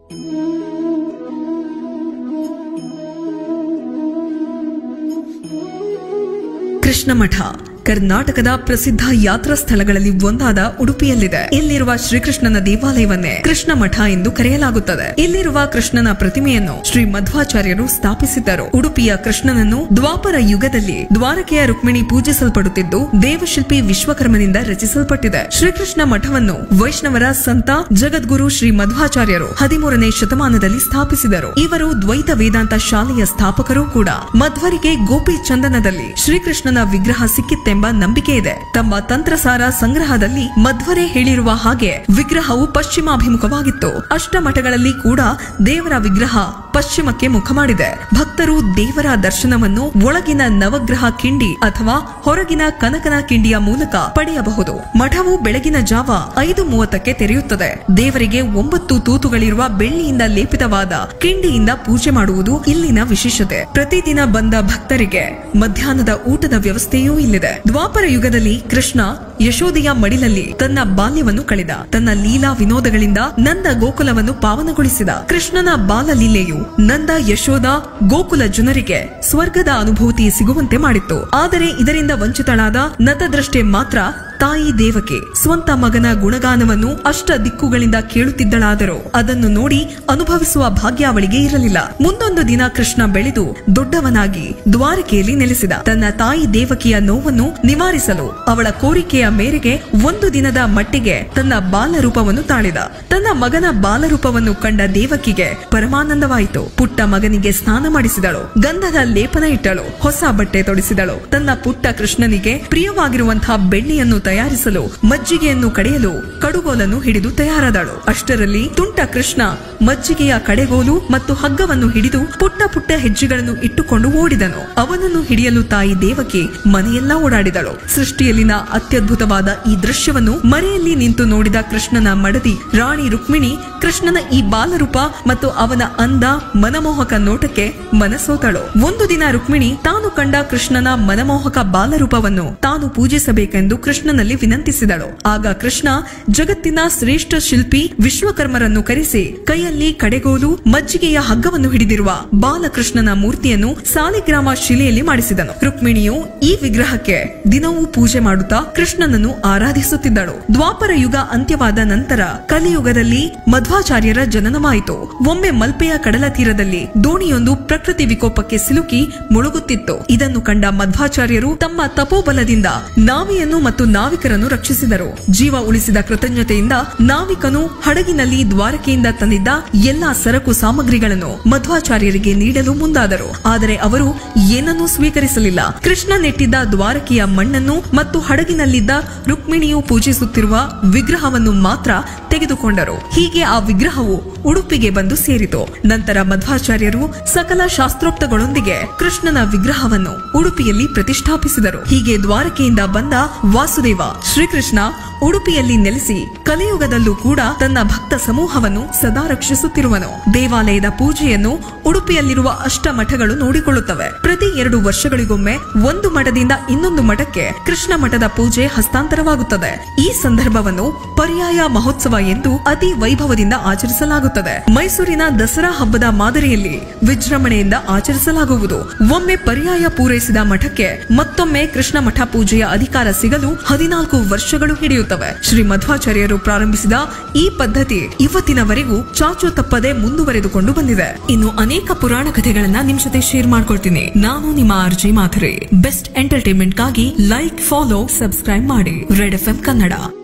ಕೃಷ್ಣ ಮಠ ಕರ್ನಾಟಕದ ಪ್ರಸಿದ್ಧ ಯಾತ್ರಾ ಸ್ಥಳಗಳಲ್ಲಿ ಒಂದಾದ ಉಡುಪಿಯಲ್ಲಿದೆ ಇಲ್ಲಿರುವ ಶ್ರೀಕೃಷ್ಣನ ದೇವಾಲಯವನ್ನೇ ಕೃಷ್ಣ ಮಠ ಎಂದು ಕರೆಯಲಾಗುತ್ತದೆ ಇಲ್ಲಿರುವ ಕೃಷ್ಣನ ಪ್ರತಿಮೆಯನ್ನು ಶ್ರೀ ಮಧ್ವಾಚಾರ್ಯರು ಸ್ಥಾಪಿಸಿದ್ದರು ಉಡುಪಿಯ ಕೃಷ್ಣನನ್ನು ದ್ವಾಪರ ಯುಗದಲ್ಲಿ ದ್ವಾರಕೆಯ ರುಕ್ಮಿಣಿ ಪೂಜಿಸಲ್ಪಡುತ್ತಿದ್ದು ದೇವಶಿಲ್ಪಿ ವಿಶ್ವಕರ್ಮನಿಂದ ರಚಿಸಲ್ಪಟ್ಟಿದೆ ಶ್ರೀಕೃಷ್ಣ ಮಠವನ್ನು ವೈಷ್ಣವರ ಸಂತ ಜಗದ್ಗುರು ಶ್ರೀ ಮಧ್ವಾಚಾರ್ಯರು ಹದಿಮೂರನೇ ಶತಮಾನದಲ್ಲಿ ಸ್ಥಾಪಿಸಿದರು ಇವರು ದ್ವೈತ ವೇದಾಂತ ಶಾಲೆಯ ಸ್ಥಾಪಕರೂ ಕೂಡ ಮಧ್ವರಿಗೆ ಗೋಪಿ ಚಂದನದಲ್ಲಿ ಶ್ರೀಕೃಷ್ಣನ ವಿಗ್ರಹ ಸಿಕ್ಕಿತ್ತೆಂಬ ನಂಬಿಕೆ ಇದೆ ತಮ್ಮ ತಂತ್ರಸಾರ ಸಂಗ್ರಹದಲ್ಲಿ ಮಧ್ವರೇ ಹೇಳಿರುವ ಹಾಗೆ ವಿಗ್ರಹವು ಪಶ್ಚಿಮಾಭಿಮುಖವಾಗಿತ್ತು ಅಷ್ಟಮಠಗಳಲ್ಲಿ ಕೂಡ ದೇವರ ವಿಗ್ರಹ ಪಶ್ಚಿಮಕ್ಕೆ ಮುಖ ಮಾಡಿದೆ ಭಕ್ತರು ದೇವರ ದರ್ಶನವನ್ನು ಒಳಗಿನ ನವಗ್ರಹ ಕಿಂಡಿ ಅಥವಾ ಹೊರಗಿನ ಕನಕನ ಕಿಂಡಿಯ ಮೂಲಕ ಪಡೆಯಬಹುದು ಮಠವು ಬೆಳಗಿನ ಜಾವ ಐದು ಮೂವತ್ತಕ್ಕೆ ತೆರೆಯುತ್ತದೆ ದೇವರಿಗೆ ಒಂಬತ್ತು ತೂತುಗಳಿರುವ ಬೆಳ್ಳಿಯಿಂದ ಲೇಪಿತವಾದ ಕಿಂಡಿಯಿಂದ ಪೂಜೆ ಮಾಡುವುದು ಇಲ್ಲಿನ ವಿಶೇಷತೆ ಪ್ರತಿದಿನ ಬಂದ ಭಕ್ತರಿಗೆ ಮಧ್ಯಾಹ್ನದ ಊಟದ ವ್ಯವಸ್ಥೆಯೂ ಇಲ್ಲಿದೆ ದ್ವಾಪರ ಯುಗದಲ್ಲಿ ಕೃಷ್ಣ ಯಶೋದೆಯ ಮಡಿಲಲ್ಲಿ ತನ್ನ ಬಾಲ್ಯವನ್ನು ಕಳೆದ ತನ್ನ ಲೀಲಾ ವಿನೋದಗಳಿಂದ ನಂದ ಗೋಕುಲವನ್ನು ಪಾವನಗೊಳಿಸಿದ ಕೃಷ್ಣನ ಬಾಲಲೀಲೆಯು ನಂದ ಯಶೋದ ಗೋಕುಲ ಜನರಿಗೆ ಸ್ವರ್ಗದ ಅನುಭೂತಿ ಸಿಗುವಂತೆ ಮಾಡಿತ್ತು ಆದರೆ ಇದರಿಂದ ವಂಚಿತಳಾದ ನತದೃಷ್ಟೆ ಮಾತ್ರ ತಾಯಿ ದೇವಕಿ ಸ್ವಂತ ಮಗನ ಗುಣಗಾನವನ್ನು ಅಷ್ಟ ದಿಕ್ಕುಗಳಿಂದ ಕೇಳುತ್ತಿದ್ದಳಾದರೂ ಅದನ್ನು ನೋಡಿ ಅನುಭವಿಸುವ ಭಾಗ್ಯ ಅವಳಿಗೆ ಇರಲಿಲ್ಲ ಮುಂದೊಂದು ದಿನ ಕೃಷ್ಣ ಬೆಳೆದು ದೊಡ್ಡವನಾಗಿ ದ್ವಾರಕೆಯಲ್ಲಿ ನೆಲೆಸಿದ ತನ್ನ ತಾಯಿ ದೇವಕಿಯ ನೋವನ್ನು ನಿವಾರಿಸಲು ಅವಳ ಕೋರಿಕೆಯ ಮೇರೆಗೆ ಒಂದು ದಿನದ ಮಟ್ಟಿಗೆ ತನ್ನ ಬಾಲರೂಪವನ್ನು ತಾಳಿದ ತನ್ನ ಮಗನ ಬಾಲರೂಪವನ್ನು ಕಂಡ ದೇವಕಿಗೆ ಪರಮಾನಂದವಾಯಿತು ಪುಟ್ಟ ಮಗನಿಗೆ ಸ್ನಾನ ಮಾಡಿಸಿದಳು ಗಂಧದ ಲೇಪನ ಇಟ್ಟಳು ಹೊಸ ಬಟ್ಟೆ ತೊಡಿಸಿದಳು ತನ್ನ ಪುಟ್ಟ ಕೃಷ್ಣನಿಗೆ ಪ್ರಿಯವಾಗಿರುವಂತಹ ಬೆಳ್ಳಿಯನ್ನು ತಯಾರಿಸಲು ಮಜ್ಜಿಗೆಯನ್ನು ಕಡೆಯಲು ಕಡುಗೋಲನ್ನು ಹಿಡಿದು ತಯಾರಾದಳು ಅಷ್ಟರಲ್ಲಿ ತುಂಟ ಕೃಷ್ಣ ಮಜ್ಜಿಗೆಯ ಕಡೆಗೋಲು ಮತ್ತು ಹಗ್ಗವನ್ನು ಹಿಡಿದು ಪುಟ್ಟ ಪುಟ್ಟ ಹೆಜ್ಜೆಗಳನ್ನು ಇಟ್ಟುಕೊಂಡು ಓಡಿದನು ಅವನನ್ನು ಹಿಡಿಯಲು ತಾಯಿ ದೇವಕಿ ಮನೆಯೆಲ್ಲ ಓಡಾಡಿದಳು ಸೃಷ್ಟಿಯಲ್ಲಿನ ಅತ್ಯದ್ಭುತವಾದ ಈ ದೃಶ್ಯವನ್ನು ಮರೆಯಲ್ಲಿ ನಿಂತು ನೋಡಿದ ಕೃಷ್ಣನ ಮಡದಿ ರಾಣಿ ರುಕ್ಮಿಣಿ ಕೃಷ್ಣನ ಈ ಬಾಲರೂಪ ಮತ್ತು ಅವನ ಅಂದ ಮನಮೋಹಕ ನೋಟಕ್ಕೆ ಮನಸೋತಳು ಒಂದು ದಿನ ರುಕ್ಮಿಣಿ ತಾನು ಕಂಡ ಕೃಷ್ಣನ ಮನಮೋಹಕ ಬಾಲರೂಪವನ್ನು ತಾನು ಪೂಜಿಸಬೇಕೆಂದು ಕೃಷ್ಣನಲ್ಲಿ ವಿನಂತಿಸಿದಳು ಆಗ ಕೃಷ್ಣ ಜಗತ್ತಿನ ಶ್ರೇಷ್ಠ ಶಿಲ್ಪಿ ವಿಶ್ವಕರ್ಮರನ್ನು ಕರೆಸಿ ಕೈಯಲ್ಲಿ ಕಡೆಗೋಲು ಮಜ್ಜಿಗೆಯ ಹಗ್ಗವನ್ನು ಹಿಡಿದಿರುವ ಬಾಲಕೃಷ್ಣನ ಮೂರ್ತಿಯನ್ನು ಸಾಲಿಗ್ರಾಮ ಶಿಲೆಯಲ್ಲಿ ಮಾಡಿಸಿದನು ರುಕ್ಮಿಣಿಯು ಈ ವಿಗ್ರಹಕ್ಕೆ ದಿನವೂ ಪೂಜೆ ಮಾಡುತ್ತಾ ಕೃಷ್ಣನನ್ನು ಆರಾಧಿಸುತ್ತಿದ್ದಳು ದ್ವಾಪರ ಯುಗ ಅಂತ್ಯವಾದ ನಂತರ ಕಲಿಯುಗದಲ್ಲಿ ಮಧ್ವಾಚಾರ್ಯರ ಜನನವಾಯಿತು ಒಮ್ಮೆ ಮಲ್ಪೆಯ ಕಡಲ ತೀರದಲ್ಲಿ ದೋಣಿಯೊಂದು ಪ್ರಕೃತಿ ವಿಕೋಪಕ್ಕೆ ಸಿಲುಕಿ ಮುಳುಗುತ್ತಿತ್ತು ಇದನ್ನು ಕಂಡ ಮಧ್ವಾಚಾರ್ಯರು ತಮ್ಮ ತಪೋಬಲದಿಂದ ನಾವಿಯನ್ನು ಮತ್ತು ನಾವಿಕರನ್ನು ರಕ್ಷಿಸಿದರು ಜೀವ ಉಳಿಸಿದ ಕೃತಜ್ಞತೆಯಿಂದ ನಾವಿಕನು ಹಡಗಿನಲ್ಲಿ ದ್ವಾರಕೆಯಿಂದ ತಂದಿದ್ದ ಎಲ್ಲಾ ಸರಕು ಸಾಮಗ್ರಿಗಳನ್ನು ಮಧ್ವಾಚಾರ್ಯರಿಗೆ ನೀಡಲು ಮುಂದಾದರು ಆದರೆ ಅವರು ಏನನ್ನೂ ಸ್ವೀಕರಿಸಲಿಲ್ಲ ಕೃಷ್ಣ ನೆಟ್ಟಿದ್ದ ದ್ವಾರಕೆಯ ಮಣ್ಣನ್ನು ಮತ್ತು ಹಡಗಿನಲ್ಲಿದ್ದ ರುಕ್ಮಿಣಿಯು ಪೂಜಿಸುತ್ತಿರುವ ವಿಗ್ರಹವನ್ನು ಮಾತ್ರ ತೆಗೆದುಕೊಂಡರು ಹೀಗೆ ಆ ವಿಗ್ರಹವು ಉಡುಪಿಗೆ ಬಂದು ಸೇರಿತು ನಂತರ ಮಧ್ವಾಚಾರ್ಯರು ಸಕಲ ಶಾಸ್ತ್ರೋಕ್ತಗಳೊಂದಿಗೆ ಕೃಷ್ಣನ ವಿಗ್ರಹವನ್ನು ಉಡುಪಿಯಲ್ಲಿ ಪ್ರತಿಷ್ಠಾಪಿಸಿದರು ಹೀಗೆ ದ್ವಾರಕೆಯಿಂದ ಬಂದ ವಾಸುದೇವ ಶ್ರೀಕೃಷ್ಣ ಉಡುಪಿಯಲ್ಲಿ ನೆಲೆಸಿ ಕಲಿಯುಗದಲ್ಲೂ ಕೂಡ ತನ್ನ ಭಕ್ತ ಸಮೂಹವನ್ನು ಸದಾ ರಕ್ಷಿಸುತ್ತಿರುವನು ದೇವಾಲಯದ ಪೂಜೆಯನ್ನು ಉಡುಪಿಯಲ್ಲಿರುವ ಅಷ್ಟ ಮಠಗಳು ನೋಡಿಕೊಳ್ಳುತ್ತವೆ ಪ್ರತಿ ಎರಡು ವರ್ಷಗಳಿಗೊಮ್ಮೆ ಒಂದು ಮಠದಿಂದ ಇನ್ನೊಂದು ಮಠಕ್ಕೆ ಕೃಷ್ಣ ಮಠದ ಪೂಜೆ ಹಸ್ತಾಂತರವಾಗುತ್ತದೆ ಈ ಸಂದರ್ಭವನ್ನು ಪರ್ಯಾಯ ಮಹೋತ್ಸವ ಎಂದು ಅತಿ ವೈಭವದಿಂದ ಆಚರಿಸಲಾಗುತ್ತದೆ ಮೈಸೂರಿನ ದಸರಾ ಹಬ್ಬದ ಮಾದರಿಯಲ್ಲಿ ವಿಜೃಂಭಣೆಯಿಂದ ಆಚರಿಸಲಾಗುವುದು ಒಮ್ಮೆ ಪರ್ಯಾಯ ಪೂರೈಸಿದ ಮಠಕ್ಕೆ ಮತ್ತೊಮ್ಮೆ ಕೃಷ್ಣ ಮಠ ಪೂಜೆಯ ಅಧಿಕಾರ ಸಿಗಲು ಹದಿನಾಲ್ಕು ವರ್ಷಗಳು ಹಿಡಿಯುತ್ತವೆ ಶ್ರೀ ಮಧ್ವಾಚಾರ್ಯರು ಪ್ರಾರಂಭಿಸಿದ ಈ ಪದ್ಧತಿ ಇವತ್ತಿನವರೆಗೂ ಚಾಚು ತಪ್ಪದೆ ಮುಂದುವರೆದುಕೊಂಡು ಬಂದಿದೆ ಇನ್ನು ಅನೇಕ ಪುರಾಣ ಕಥೆಗಳನ್ನ ನಿಮ್ ಜೊತೆ ಶೇರ್ ಮಾಡ್ಕೊಳ್ತೀನಿ ನಾನು ನಿಮ್ಮ ಆರ್ಜಿ ಮಾಧುರಿ ಬೆಸ್ಟ್ ಎಂಟರ್ಟೈನ್ಮೆಂಟ್ಗಾಗಿ ಲೈಕ್ ಫಾಲೋ ಸಬ್ಸ್ಕ್ರೈಬ್ ಮಾಡಿ ರೆಡ್ ಎಫ್ ಕನ್ನಡ